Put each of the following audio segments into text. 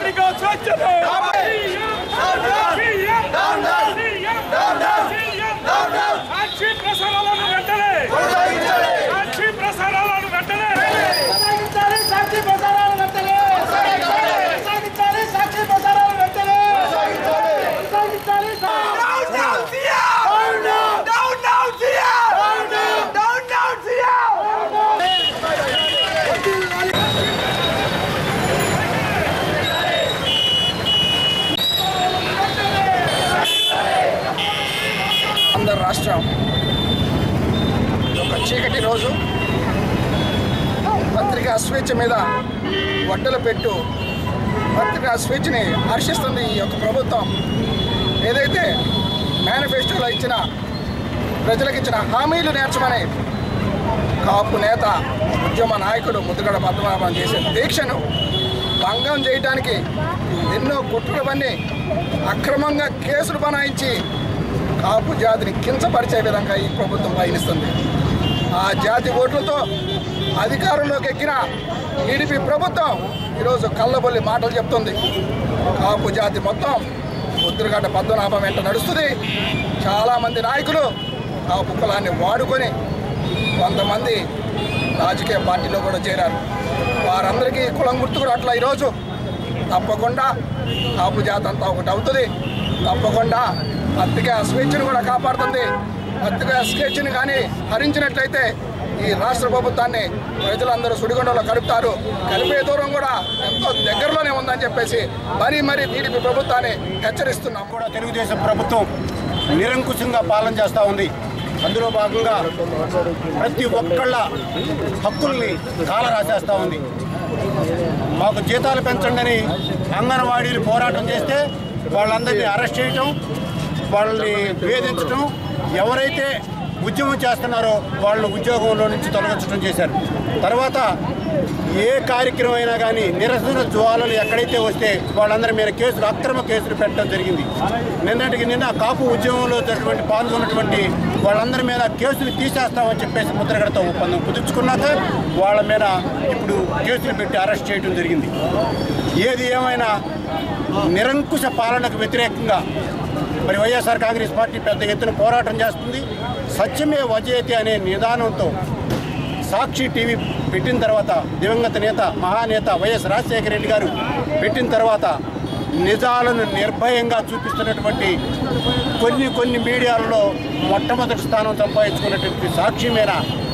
పత్రికా స్వేచ్ఛను సాక్షి ప్రసారాలను వెంటనే సాక్షి ప్రసారాలను వెంటనే కొనసాగించాలి సాక్షి ప్రసారాలు వెంటనే కొనసాగించాలి సాక్షి ప్రసారాలు వెంటనే కొనసాగించాలి ఆంధ్ర రాష్ట్రం ఒక చీకటి రోజు పత్రికా స్వేచ్ఛ మీద వడ్డలు పెట్టు పత్రికా స్వేచ్ఛని హర్షిస్తుంది ఈ యొక్క ప్రభుత్వం ఏదైతే మేనిఫెస్టోలో ఇచ్చిన ప్రజలకు ఇచ్చిన హామీలు నేర్చమని కాపు నేత ఉద్యమ నాయకుడు ముద్దుగడ పద్మనాభం చేసే దీక్షను భంగం చేయడానికి ఎన్నో కుట్రలు పన్ని అక్రమంగా కేసులు బనాయించి కాపు జాతిని కించపరిచే విధంగా ఈ ప్రభుత్వం పయనిస్తుంది ఆ జాతి ఓట్లతో అధికారంలోకి ఎక్కిన టీడీపీ ప్రభుత్వం ఈరోజు కళ్ళబొల్లి మాటలు చెప్తుంది కాపు జాతి మొత్తం ముద్రగడ్డ పద్మనాభం వెంట నడుస్తుంది చాలామంది నాయకులు కాపు కులాన్ని వాడుకొని కొంతమంది రాజకీయ పార్టీలో కూడా చేరారు వారందరికీ కులం గుర్తు కూడా అట్లా ఈరోజు తప్పకుండా కాపు జాతి అంతా ఒకటి అవుతుంది తప్పకుండా పత్రికా స్వేచ్ఛను కూడా కాపాడుతుంది పత్రికా స్వేచ్ఛను కానీ హరించినట్లయితే ఈ రాష్ట్ర ప్రభుత్వాన్ని ప్రజలందరూ సుడిగుండంలో కలుపుతారు కలిపే దూరం కూడా ఎంతో దగ్గరలోనే ఉందని చెప్పేసి మరీ మరీ టీడీపీ ప్రభుత్వాన్ని హెచ్చరిస్తున్నాం కూడా తెలుగుదేశం ప్రభుత్వం నిరంకుశంగా పాలన చేస్తూ ఉంది అందులో భాగంగా ప్రతి ఒక్కళ్ళ హక్కుల్ని కాల రాసేస్తూ ఉంది మాకు జీతాలు పెంచండి అని అంగన్వాడీలు పోరాటం చేస్తే వాళ్ళందరినీ అరెస్ట్ చేయటం వాళ్ళని వేధించటం ఎవరైతే ఉద్యమం చేస్తున్నారో వాళ్ళని ఉద్యోగంలో నుంచి తొలగించడం చేశారు తర్వాత ఏ కార్యక్రమం అయినా కానీ నిరసన జ్వాలలు ఎక్కడైతే వస్తే వాళ్ళందరి మీద కేసులు అక్రమ కేసులు పెట్టడం జరిగింది నిన్నటికి నిన్న కాపు ఉద్యమంలో జరిగినటువంటి పాల్గొన్నటువంటి వాళ్ళందరి మీద కేసులు తీసేస్తామని చెప్పేసి ముద్రగడతో ఒప్పందం కుదుర్చుకున్నాక వాళ్ళ మీద ఇప్పుడు కేసులు పెట్టి అరెస్ట్ చేయడం జరిగింది ఏది ఏమైనా నిరంకుశ పాలనకు వ్యతిరేకంగా మరి వైఎస్ఆర్ కాంగ్రెస్ పార్టీ పెద్ద ఎత్తున పోరాటం చేస్తుంది సత్యమే వజయతి అనే నిదానంతో సాక్షి టీవీ పెట్టిన తర్వాత దివంగత నేత మహానేత వైఎస్ రాజశేఖర రెడ్డి గారు పెట్టిన తర్వాత నిజాలను నిర్భయంగా చూపిస్తున్నటువంటి కొన్ని కొన్ని మీడియాలలో మొట్టమొదటి స్థానం సంపాదించుకున్నటువంటి సాక్షి మీద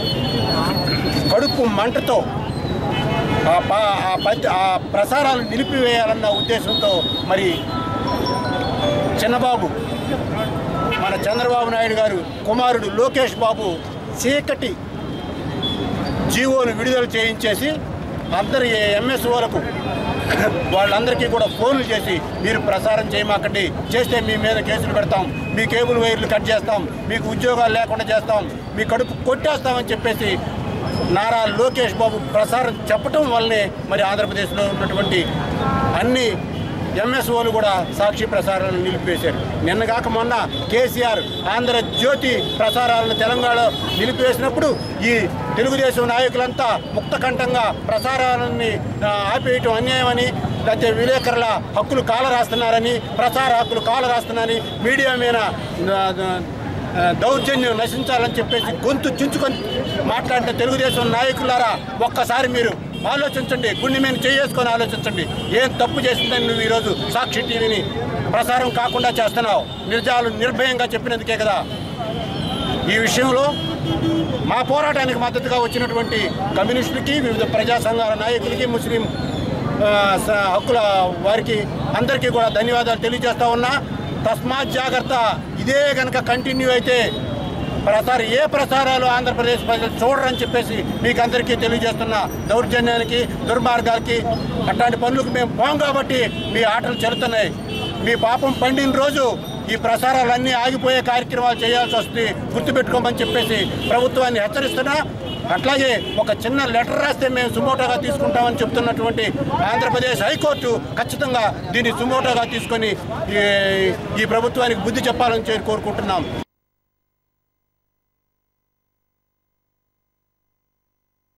కడుపు మంటతో ఆ ప- ఆ పద్య ఆ ప్రసారాలు నిలిపివేయాలన్న ఉద్దేశంతో మరి చిన్నబాబు మన చంద్రబాబు నాయుడు గారు కుమారుడు లోకేష్ బాబు చీకటి జీవోను విడుదల చేయించేసి అందరి ఎంఎస్ఓలకు వాళ్ళందరికీ కూడా ఫోన్లు చేసి మీరు ప్రసారం చేయమాకండి చేస్తే మీ మీద కేసులు పెడతాం మీ కేబుల్ వైర్లు కట్ చేస్తాం మీకు ఉద్యోగాలు లేకుండా చేస్తాం మీ కడుపు కొట్టేస్తామని చెప్పేసి నారా లోకేష్ బాబు ప్రసారం చెప్పటం వల్లనే మరి ఆంధ్రప్రదేశ్లో ఉన్నటువంటి అన్ని ఎంఎస్ఓలు కూడా సాక్షి ప్రసారాలను నిలిపివేశారు నిన్నగాక మొన్న కేసీఆర్ ఆంధ్రజ్యోతి ప్రసారాలను తెలంగాణలో నిలిపివేసినప్పుడు ఈ తెలుగుదేశం నాయకులంతా ముక్తకంఠంగా ప్రసారాలని ఆ, ఆపేయటం అన్యాయమని లేకపోతే విలేకరుల హక్కులు కాల రాస్తున్నారని ప్రసార హక్కులు కాల రాస్తున్నారని మీడియా మీద ఆ, ఆ, దౌర్జన్యం నశించాలని చెప్పేసి గొంతు చించుకొని మాట్లాడిన తెలుగుదేశం నాయకులారా ఒక్కసారి మీరు ఆలోచించండి గుండె మీద చేసుకొని ఆలోచించండి ఏం తప్పు చేసిందని నువ్వు ఈరోజు సాక్షి టీవీని ప్రసారం కాకుండా చేస్తున్నావు నిజాలు నిర్భయంగా చెప్పినందుకే కదా ఈ విషయంలో మా పోరాటానికి మద్దతుగా వచ్చినటువంటి కమ్యూనిస్టులకి వివిధ ప్రజా సంఘాల నాయకులకి ముస్లిం ఆ, స- హక్కుల వారికి అందరికీ కూడా ధన్యవాదాలు తెలియజేస్తా ఉన్నా తస్మాత్ జాగ్రత్త ఇదే కనుక కంటిన్యూ అయితే ప్రసార ఏ ప్రసారాలు ఆంధ్రప్రదేశ్ ప్రజలు చూడరని చెప్పేసి మీకు అందరికీ తెలియజేస్తున్న దౌర్జన్యానికి దుర్మార్గాలకి అట్లాంటి పనులకు మేము పోం కాబట్టి మీ ఆటలు చెల్లుతున్నాయి మీ పాపం పండిన రోజు ఈ ప్రసారాలన్నీ ఆగిపోయే కార్యక్రమాలు చేయాల్సి వస్తుంది గుర్తుపెట్టుకోమని చెప్పేసి ప్రభుత్వాన్ని హెచ్చరిస్తున్నా అట్లాగే ఒక చిన్న లెటర్ రాస్తే మేము సుమోటోగా తీసుకుంటామని చెప్తున్నటువంటి ఆంధ్రప్రదేశ్ హైకోర్టు ఖచ్చితంగా దీన్ని సుమోటోగా తీసుకొని ఈ- ఈ ప్రభుత్వానికి బుద్ధి చెప్పాలని చెప్పి కోరుకుంటున్నాం